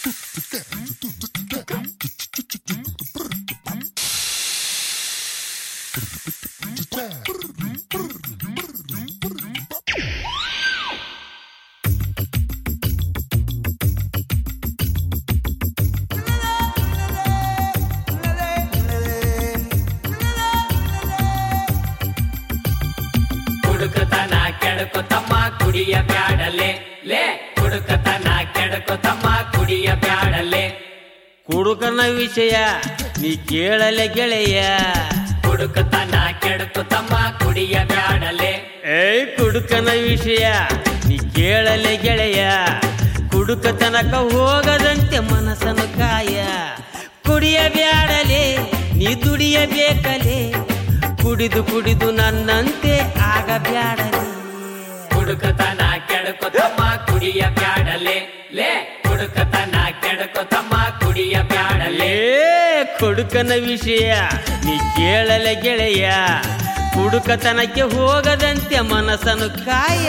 ಕುಡುಕತನ ಕೆಡಕು ತಮ್ಮ ಕುಡಿಯ ಬ್ಯಾಡಲೆ ಲೇ ಕುಡುಕತನ ಕೆಡಕು ತಮ್ಮ ಕುಡಿಯ ಬ್ಯಾಡಲೆ ಕುಡುಕನ ವಿಷಯ ನೀ ಕೇಳಲೆ ಗೆಳೆಯ ಕುಡುಕತನ ಕೆಡಕು ತಮ್ಮ ಕುಡಿಯ ಬ್ಯಾಡಲೆ ಏಯ್ ಕುಡುಕನ ವಿಷಯ ನೀ ಕೇಳಲೆ ಗೆಳೆಯ ಕುಡುಕ ತನಕ ಹೋಗದಂತೆ ಮನಸ್ಸನ್ನು ಕಾಯ ಕುಡಿಯಬ್ಯಾಡಲೆ ನೀ ದುಡಿಯಬೇಕಲೆ ಕುಡಿದು ಕುಡಿದು ನನ್ನಂತೆ ಆಗಬ್ಯಾಡಲೆ ಕುಡುಕತನ ಕೆಡಕು ತಮ್ಮ ಕುಡಿಯ ಬ್ಯಾಡಲೆ ಲೇ ಕುಡುಕತನ ಕೆಡಕು ತಮ್ಮ ಕುಡಿಯ ಬ್ಯಾಡಲೆ ಏ ಕುಡುಕನ ವಿಷಯ ನೀ ಕೇಳಲೆ ಗೆಳೆಯ ಕುಡುಕತನಕ್ಕೆ ಹೋಗದಂತೆ ಮನಸ್ಸನ್ನು ಕಾಯ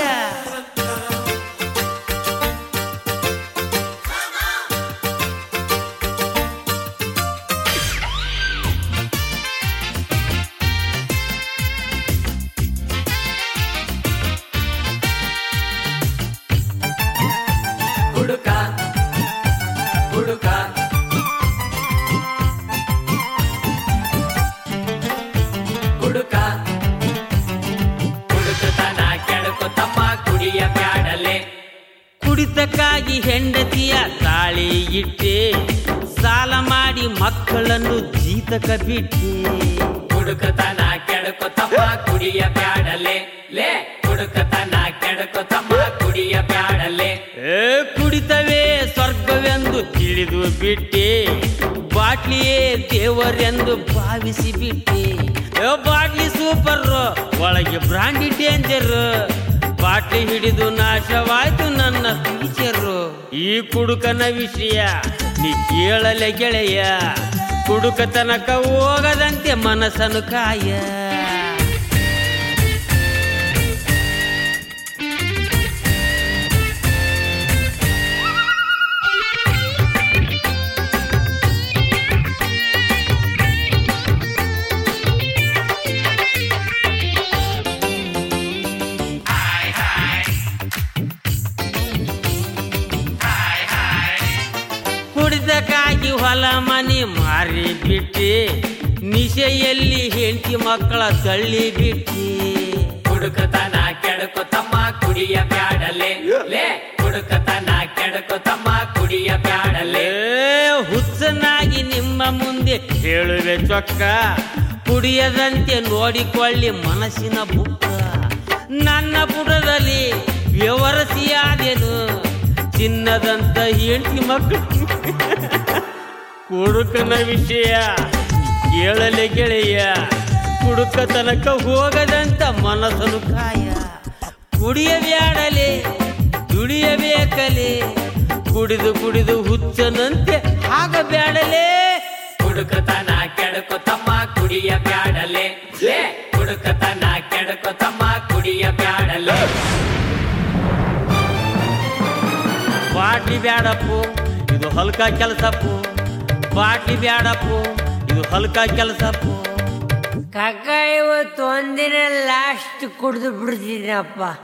ಕುಡುಕ ಕುಡುಕ ಕುಡುಕ ಕುಡುಕತನ ಕೆಡಕು ತಮ್ಮ ಕುಡಿಯ ಬ್ಯಾಡಲೆ ಕುಡಿತಕ್ಕಾಗಿ ಹೆಂಡತಿಯ ತಾಳಿ ಇಟ್ಟೆ ಸಾಲ ಮಾಡಿ ಮಕ್ಕಳನ್ನು ಜೀತಕ ಬಿಟ್ಟೆ ಕುಡುಕತನ ಕೆಡಕು ತಮ್ಮ ಕುಡಿಯ ಬ್ಯಾಡಲೆ ಲೇ ಕುಡುಕತನ ಕೆಡಕು ತಮ್ಮ ಕುಡಿಯ ಬ್ಯಾಡಲೆ ಏ ಕುಡಿತವೇ ಸ್ವರ್ಗವೆಂದು ತಿಳಿದು ಬಿಟ್ಟೆ ಬಾಟ್ಲಿಯೇ ದೇವರೆಂದು ಭಾವಿಸಿ ಬಿಟ್ಟೆ ಏ ಬಾಟ್ಲಿ ಸೂಪರ್ ಒಳಗೆ ಬ್ರಾಂಡಿ ಡೇಂಜರ್ ಬಾಟ್ಲಿ ಹಿಡಿದು ನಾಶವಾಯ್ತು ನನ್ನ ಫ್ಯೂಚರು ಈ ಕುಡುಕನ ವಿಷಯ ನೀ ಕೇಳಲೆ ಗೆಳೆಯ ಕುಡುಕ ತನಕ ಹೋಗದಂತೆ ಮನಸ್ಸನ್ನು ಕಾಯ ಕುಡಿದಕ್ಕಾಗಿ ಹೊಲ ಮನೆ ಮಾರಿ ಬಿಟ್ಟೆ ನಿಶೆಯಲ್ಲಿ ಹೆಂಡತಿ ಮಕ್ಕಳ ತಳ್ಳಿ ಬಿಟ್ಟೆ ಕುಡುಕತನ ಕೆಡಕು ತಮ್ಮ ಕುಡಿಯ ಬ್ಯಾಡಲೆ ಲೇ ಕುಡುಕತನ ಕೆಡಕು ತಮ್ಮ ಕುಡಿಯ ಬ್ಯಾಡಲೆ ಏ ಹುಚ್ಚನಾಗಿ ನಿಮ್ಮ ಮುಂದೆ ಹೇಳುವೆ ಚೊಕ್ಕ ಕುಡಿಯದಂತೆ ನೋಡಿಕೊಳ್ಳಿ ಮನಸ್ಸಿನ ಬುಕ್ಕ ನನ್ನ ಬುಡದಲ್ಲಿ ವ್ಯವರಸಿಯಾದೆನು ಚಿನ್ನದಂತ ಹೆಂಡತಿ ಮಕ್ಕಳು ಕುಡುಕನ ವಿಷಯ ಕೇಳಲೆ ಗೆಳೆಯ ಕುಡುಕ ತನಕ ಹೋಗದಂತ ಮನಸ್ಸನು ಕಾಯ ಕುಡಿಯಬ್ಯಾಡಲೆ ದುಡಿಯಬೇಕಲೆ ಕುಡಿದು ಕುಡಿದು ಹುಚ್ಚನಂತೆ ಆಗಬ್ಯಾಡಲೆ ಕುಡುಕತನ ಕೆಡಕು ತಮ್ಮ ಕುಡಿಯ ಬ್ಯಾಡಲೆ ಲೇ ಕುಡುಕತನ ಕೆಡಕು ತಮ್ಮ ಕುಡಿಯ ಬ್ಯಾಡಲೆ ಬಾಟ್ಲಿ ಬ್ಯಾಡಪ್ಪು ಇದು ಹಲ್ಕ ಕೆಲಸಪ್ಪು ಬಾಟ್ಲಿ ಬ್ಯಾಡಪ್ಪು ಇದು ಹಲ್ಕ ಕೆಲಸಪ್ಪು ಕಾಕ ಇವತ್ತು ಒಂದಿನ ಲಾಸ್ಟ್ ಕುಡಿದು ಬಿಡ್ತೀನಪ್ಪ